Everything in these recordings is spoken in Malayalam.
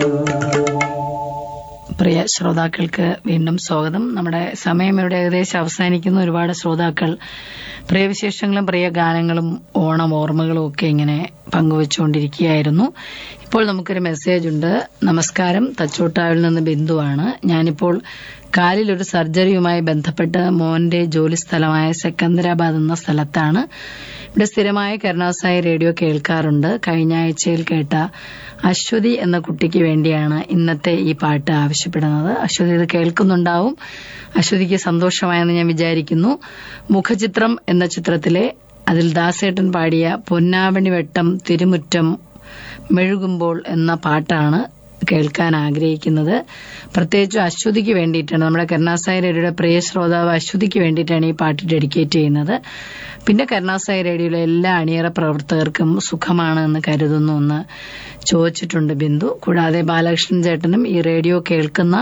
പ്രിയ ശ്രോതാക്കൾക്ക് വീണ്ടും സ്വാഗതം നമ്മുടെ സമയം ഇവിടെ ഏകദേശം അവസാനിക്കുന്ന ഒരുപാട് ശ്രോതാക്കൾ പ്രിയ വിശേഷങ്ങളും പ്രിയ ഗാനങ്ങളും ഓണം ഓർമ്മകളും ഒക്കെ ഇങ്ങനെ പങ്കുവച്ചുകൊണ്ടിരിക്കുകയായിരുന്നു ഇപ്പോൾ നമുക്കൊരു മെസ്സേജ് ഉണ്ട് നമസ്കാരം തച്ചോട്ടാവിൽ നിന്ന് ബിന്ദുവാണ് ഞാനിപ്പോൾ കാലിൽ ഒരു സർജറിയുമായി ബന്ധപ്പെട്ട് മോന്റെ ജോലി സ്ഥലമായ സെക്കന്ദരാബാദ് എന്ന സ്ഥലത്താണ് ഇവിടെ സ്ഥിരമായി കരുണാസായി റേഡിയോ കേൾക്കാറുണ്ട് കഴിഞ്ഞ ആഴ്ചയിൽ കേട്ട അശ്വതി എന്ന കുട്ടിക്ക് വേണ്ടിയാണ് ഇന്നത്തെ ഈ പാട്ട് ആവശ്യപ്പെടുന്നത് അശ്വതി ഇത് കേൾക്കുന്നുണ്ടാവും അശ്വതിക്ക് സന്തോഷമായെന്ന് ഞാൻ വിചാരിക്കുന്നു മുഖചിത്രം എന്ന ചിത്രത്തിലെ അതിൽ ദാസേട്ടൻ പാടിയ പൊന്നാവണി വെട്ടം തിരുമുറ്റം മെഴുകുമ്പോൾ എന്ന പാട്ടാണ് കേൾക്കാൻ ആഗ്രഹിക്കുന്നത് പ്രത്യേകിച്ചും അശ്വതിക്ക് വേണ്ടിയിട്ടാണ് നമ്മുടെ കരുണാസായി റേഡിയോയുടെ പ്രിയ ശ്രോതാവ് അശ്വതിക്ക് വേണ്ടിയിട്ടാണ് ഈ പാട്ട് ഡെഡിക്കേറ്റ് ചെയ്യുന്നത് പിന്നെ കരുണാസായി റേഡിയോയിലെ എല്ലാ അണിയറ പ്രവർത്തകർക്കും സുഖമാണ് എന്ന് കരുതുന്നു എന്ന് ചോദിച്ചിട്ടുണ്ട് ബിന്ദു കൂടാതെ ബാലകൃഷ്ണൻ ചേട്ടനും ഈ റേഡിയോ കേൾക്കുന്ന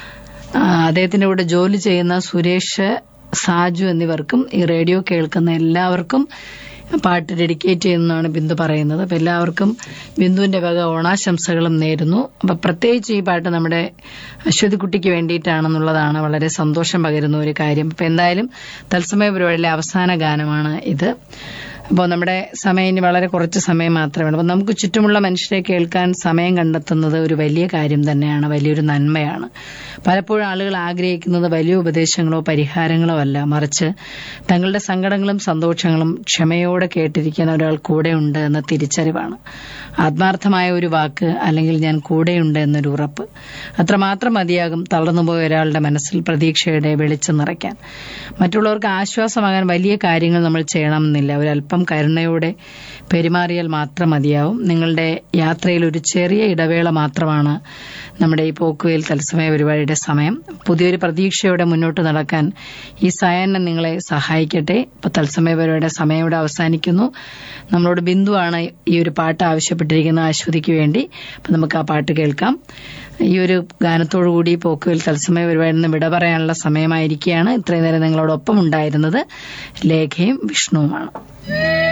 ആ, അദ്ദേഹത്തിന്റെ കൂടെ ജോലി ചെയ്യുന്ന സുരേഷ് സാജു എന്നിവർക്കും ഈ റേഡിയോ കേൾക്കുന്ന എല്ലാവർക്കും പാട്ട് ഡെഡിക്കേറ്റ് ചെയ്യുന്നതാണ് ബിന്ദു പറയുന്നത് അപ്പൊ എല്ലാവർക്കും ബിന്ദുവിന്റെ വക ഓണാശംസകളും നേരുന്നു അപ്പൊ പ്രത്യേകിച്ച് ഈ പാട്ട് നമ്മുടെ അശ്വതി കുട്ടിക്ക് വേണ്ടിയിട്ടാണെന്നുള്ളതാണ് വളരെ സന്തോഷം പകരുന്ന ഒരു കാര്യം അപ്പൊ എന്തായാലും തത്സമയ പരിപാടിയിലെ അവസാന ഗാനമാണ് ഇത് അപ്പോൾ നമ്മുടെ സമയം ഇനി വളരെ കുറച്ച് സമയം മാത്രമേ ഉള്ളൂ അപ്പോൾ നമുക്ക് ചുറ്റുമുള്ള മനുഷ്യരെ കേൾക്കാൻ സമയം കണ്ടെത്തുന്നത് ഒരു വലിയ കാര്യം തന്നെയാണ് വലിയൊരു നന്മയാണ് പലപ്പോഴും ആളുകൾ ആഗ്രഹിക്കുന്നത് വലിയ ഉപദേശങ്ങളോ പരിഹാരങ്ങളോ അല്ല മറിച്ച് തങ്ങളുടെ സങ്കടങ്ങളും സന്തോഷങ്ങളും ക്ഷമയോടെ കേട്ടിരിക്കുന്ന ഒരാൾ കൂടെയുണ്ട് എന്ന തിരിച്ചറിവാണ് ആത്മാർത്ഥമായ ഒരു വാക്ക് അല്ലെങ്കിൽ ഞാൻ കൂടെയുണ്ട് എന്നൊരു ഉറപ്പ് അത്രമാത്രം മതിയാകും തളർന്നുപോയ ഒരാളുടെ മനസ്സിൽ പ്രതീക്ഷയുടെ വെളിച്ചം നിറയ്ക്കാൻ മറ്റുള്ളവർക്ക് ആശ്വാസമാകാൻ വലിയ കാര്യങ്ങൾ നമ്മൾ ചെയ്യണമെന്നില്ല ഒരല്പം കരുണയോടെ പെരുമാറിയാൽ മാത്രം മതിയാവും നിങ്ങളുടെ യാത്രയിൽ ഒരു ചെറിയ ഇടവേള മാത്രമാണ് നമ്മുടെ ഈ പോക്കുവയിൽ തത്സമയ പരിപാടിയുടെ സമയം പുതിയൊരു പ്രതീക്ഷയോടെ മുന്നോട്ട് നടക്കാൻ ഈ സായാഹ്നം നിങ്ങളെ സഹായിക്കട്ടെ ഇപ്പൊ തത്സമയ പരിപാടിയുടെ സമയം ഇവിടെ അവസാനിക്കുന്നു നമ്മളോട് ബിന്ദുവാണ് ഈ ഒരു പാട്ട് ആവശ്യപ്പെട്ടിരിക്കുന്ന അശ്വതിക്ക് വേണ്ടി അപ്പൊ നമുക്ക് ആ പാട്ട് കേൾക്കാം ഈ ഒരു ഗാനത്തോടുകൂടി പോക്കുവൽ തത്സമയ പരിപാടിയിൽ നിന്ന് വിട പറയാനുള്ള സമയമായിരിക്കുകയാണ് ഇത്രയും നേരം നിങ്ങളോടൊപ്പം ഉണ്ടായിരുന്നത് ലേഖയും വിഷ്ണുവുമാണ്